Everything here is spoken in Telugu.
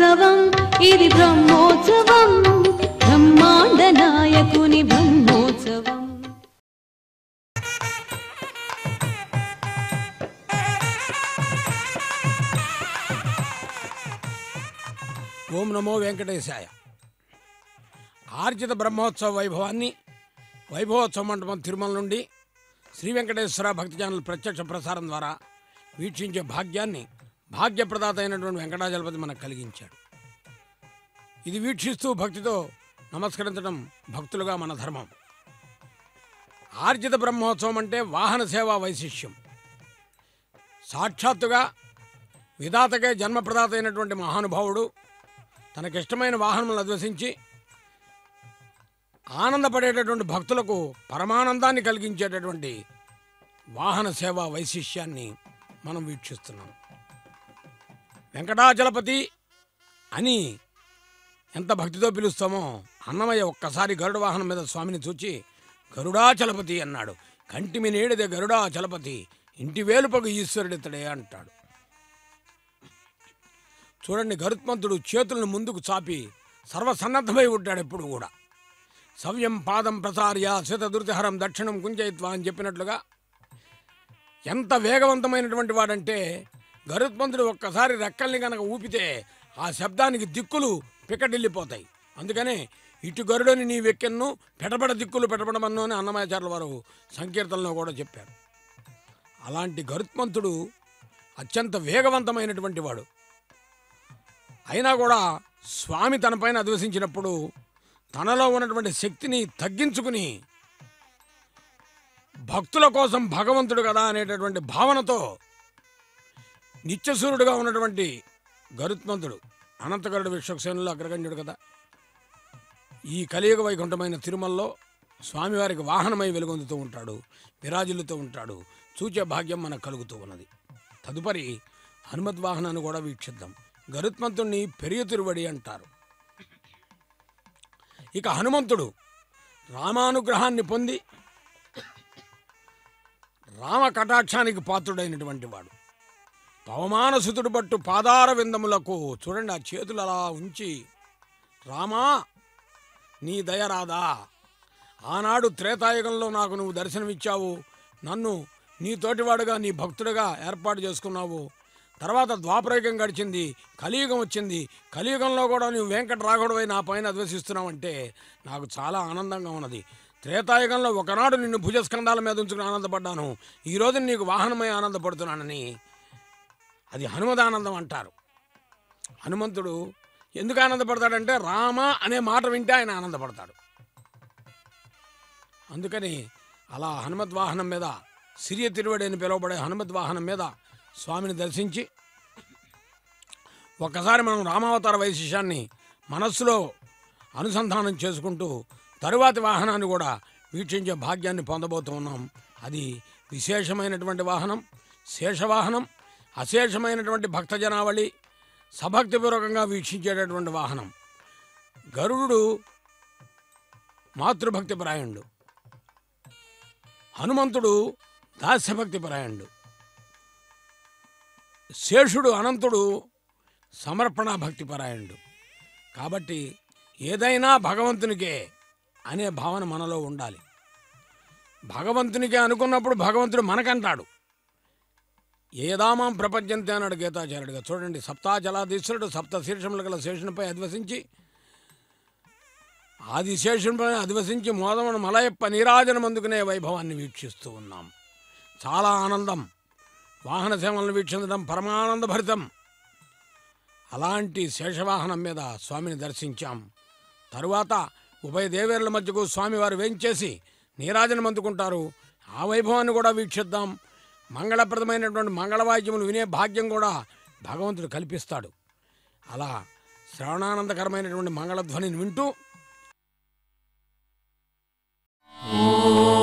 బ్రహ్మోత్సవం ఇది బ్రహ్మోత్సవం బ్రహ్మాండ నాయకుని బ్రహ్మోత్సవం ఓం నమో వెంకటేశాయ ఆర్జిత బ్రహ్మోత్సవ వైభవాన్ని వైభవోత్సవ మండపం తిరుమల నుండి శ్రీ వెంకటేశ్వర భక్తి ఛానల్ ప్రత్యక్ష ప్రసారం ద్వారా వీక్షించే భాగ్యాన్ని భాగ్యప్రదాత అయినటువంటి వెంకటాచలపతి మనకు కలిగించాడు ఇది వీక్షిస్తూ భక్తితో నమస్కరించడం భక్తులుగా మన ధర్మం ఆర్జిత బ్రహ్మోత్సవం అంటే వాహన సేవా వైశిష్యం సాక్షాత్తుగా విధాతకే జన్మప్రదాత అయినటువంటి మహానుభావుడు తనకిష్టమైన వాహనములను అద్వసించి ఆనందపడేటటువంటి భక్తులకు పరమానందాన్ని కలిగించేటటువంటి వాహన సేవా వైశిష్యాన్ని మనం వీక్షిస్తున్నాం వెంకటాచలపతి అని ఎంత భక్తితో పిలుస్తామో అన్నమయ్య ఒక్కసారి గరుడ వాహనం మీద స్వామిని చూచి గరుడాచలపతి అన్నాడు కంటిమి నేడిదే గరుడాచలపతి ఇంటి వేలుపకు ఈశ్వరుడితడే అంటాడు చూడండి గరుత్మంతుడు చేతులను ముందుకు చాపి సర్వసన్నద్ధమై ఉంటాడు ఎప్పుడు కూడా సవ్యం పాదం ప్రసార్య శతదుర్తిహరం దక్షిణం కుంజయిత్వా అని చెప్పినట్లుగా ఎంత వేగవంతమైనటువంటి వాడంటే గరుత్మంతుడు ఒక్కసారి రెక్కల్ని కనుక ఊపితే ఆ శబ్దానికి దిక్కులు పికటిల్లిపోతాయి అందుకనే ఇటు గరుడని నీ వెక్కెన్ను పెటపడ దిక్కులు పెటపడమన్ను అని అన్నమాచార్యుల వారు సంకీర్తనలో కూడా చెప్పారు అలాంటి గరుత్మంతుడు అత్యంత వేగవంతమైనటువంటి వాడు అయినా కూడా స్వామి తనపైన అధివసించినప్పుడు తనలో ఉన్నటువంటి శక్తిని తగ్గించుకుని భక్తుల కోసం భగవంతుడు కదా అనేటటువంటి భావనతో నిత్యసూరుడుగా ఉన్నటువంటి గరుత్మంతుడు అనంతగరుడు విశ్వక్సేనులు అగ్రగణ్యుడు కదా ఈ కలియుగ వైకుంఠమైన తిరుమలలో స్వామివారికి వాహనమై వెలుగొందుతూ ఉంటాడు విరాజిల్లుతూ ఉంటాడు చూచే భాగ్యం మనకు కలుగుతూ ఉన్నది తదుపరి హనుమద్ వాహనాన్ని కూడా వీక్షిద్దాం గరుత్మంతుణ్ణి పెరియ తిరువడి అంటారు ఇక హనుమంతుడు రామానుగ్రహాన్ని పొంది రామ కటాక్షానికి పాత్రుడైనటువంటి వాడు పవమానసుతుడు పట్టు పాదార విందములకు చూడండి ఆ చేతులు అలా ఉంచి రామా నీ దయ రాదా ఆనాడు త్రేతాయుగంలో నాకు నువ్వు దర్శనమిచ్చావు నన్ను నీ తోటివాడుగా నీ భక్తుడిగా ఏర్పాటు చేసుకున్నావు తర్వాత ద్వాపరయుగం గడిచింది కలియుగం వచ్చింది కలియుగంలో కూడా నువ్వు వెంకట రాఘవుడివై నా పైన అద్వసిస్తున్నావంటే నాకు చాలా ఆనందంగా ఉన్నది త్రేతాయుగంలో ఒకనాడు నిన్ను భుజస్కంధాల మీద ఉంచుకుని ఆనందపడ్డాను ఈరోజు నీకు వాహనమై ఆనందపడుతున్నానని అది హనుమదానందం అంటారు హనుమంతుడు ఎందుకు ఆనందపడతాడంటే రామ అనే మాట వింటే ఆయన ఆనందపడతాడు అందుకని అలా హనుమద్ వాహనం మీద సిరియ తిరువడి అని పిలువబడే హనుమద్ వాహనం మీద స్వామిని దర్శించి ఒక్కసారి మనం రామావతార వైశిష్యాన్ని మనస్సులో అనుసంధానం చేసుకుంటూ తరువాతి వాహనాన్ని కూడా వీక్షించే భాగ్యాన్ని పొందబోతూ ఉన్నాం అది విశేషమైనటువంటి వాహనం శేషవాహనం అశేషమైనటువంటి భక్త జనావళి సభక్తిపూర్వకంగా వీక్షించేటటువంటి వాహనం గరుడు మాతృభక్తి పరాయణుడు హనుమంతుడు దాస్యభక్తి పరాయణుడు శేషుడు అనంతుడు సమర్పణ భక్తి పరాయణుడు కాబట్టి ఏదైనా భగవంతునికే అనే భావన మనలో ఉండాలి భగవంతునికే అనుకున్నప్పుడు భగవంతుడు మనకంటాడు ఏదామాం ప్రపంచంతే అన్నాడు గీతాచార్యుడిగా చూడండి సప్తాచలాధీశ్వరుడు సప్త శీర్షములు గల శేషునిపై అధివసించి ఆది శేషునిపై అధివసించి మోదమును మలయప్ప నీరాజనం అందుకునే వైభవాన్ని వీక్షిస్తూ ఉన్నాం చాలా ఆనందం వాహన సేవలను వీక్షించడం పరమానంద భరితం అలాంటి శేషవాహనం మీద స్వామిని దర్శించాం తరువాత ఉభయ దేవేరుల మధ్యకు స్వామివారు వేంచేసి నీరాజనం అందుకుంటారు ఆ వైభవాన్ని కూడా వీక్షిద్దాం మంగళప్రదమైనటువంటి మంగళవాద్యములు వినే భాగ్యం కూడా భగవంతుడు కల్పిస్తాడు అలా శ్రవణానందకరమైనటువంటి మంగళధ్వనిని వింటూ ఓం